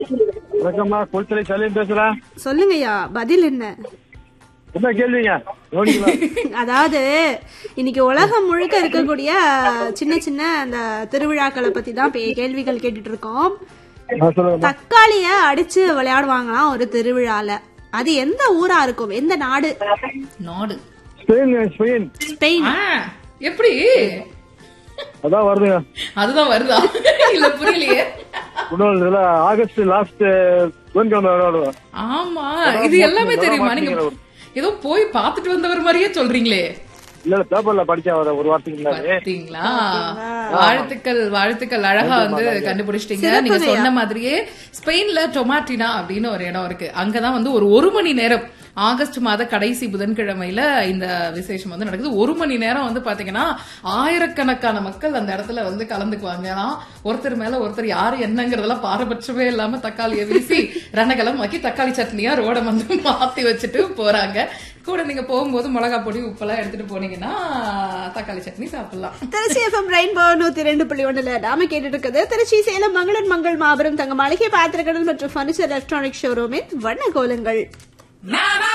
வணக்கம்மா குளத்தலை சலீம் பேசுறேன் சொல்லுங்கய்யா பதில் என்ன என்ன கேள்விங்க கவனிக்கலாம் அதாவது இன்னைக்கு உலகம் முழுக்க இருக்கக்கூடிய சின்ன சின்ன அந்த திருவிழாக்களை பத்தி தான் பே- கேள்விகள் கேட்டுட்டு இருக்கோம் நான் சொல்லுங்க தக்காளிய அடிச்சு விளையாடுவாங்களாம் ஒரு திருவிழால அது எந்த ஊரா இருக்கும் எந்த நாடு நாடு ஸ்பெயின் ஸ்பெயின் ஸ்பெயின் ஆ, எப்படி அதான் வருதுங்க அதுதான் வருதா இல்ல புரியலையே இன்னொரு இதுல ஆகஸ்ட் லாஸ்ட் புதன்கிழமை விளையாடுவோம் ஆமா இது எல்லாமே தெரியுமா நீங்க ஏதோ போய் பார்த்துட்டு வந்தவர் மாதிரியே சொல்றீங்களே இல்ல இல்ல பேப்பர்ல படிச்சேன் ஒரு ஒரு வாரத்துக்கு முன்னாடி பாத்தீங்களா வாழ்த்துக்கள் வாழ்த்துக்கள் அழகா வந்து கண்டுபிடிச்சிட்டீங்க நீங்க சொன்ன மாதிரியே ஸ்பெயின்ல டொமாட்டினா அப்படின்னு ஒரு இடம் இருக்கு அங்கதான் வந்து ஒரு ஒரு மணி நேரம் ஆகஸ்ட் மாத கடைசி புதன்கிழமையில இந்த விசேஷம் வந்து நடக்குது ஒரு மணி நேரம் வந்து பாத்தீங்கன்னா ஆயிரக்கணக்கான மக்கள் அந்த இடத்துல வந்து கலந்துக்குவாங்க ஏன்னா ஒருத்தர் மேல ஒருத்தர் யாரு என்னங்கறதெல்லாம் பாரபட்சமே இல்லாம தக்காளியை வீசி ரணகலமாக்கி தக்காளி சட்னியா ரோட வந்து மாத்தி வச்சுட்டு போறாங்க கூட நீங்க போகும்போது மிளகா பொடி உப்பெல்லாம் எடுத்துட்டு போனீங்கன்னா தக்காளி சட்னி சாப்பிடலாம் திருச்சி எஃப்எம் ரெயின்போ நூத்தி ரெண்டு புள்ளி ஒண்ணுல நாம கேட்டுட்டு இருக்குது திருச்சி சேலம் மங்களன் மங்கள் மாபெரும் தங்க மாளிகை பாத்திரக்கடல் மற்றும் பர்னிச்சர் எலக்ட்ரானிக் ஷோரூமின் வண்ண கோலங்கள்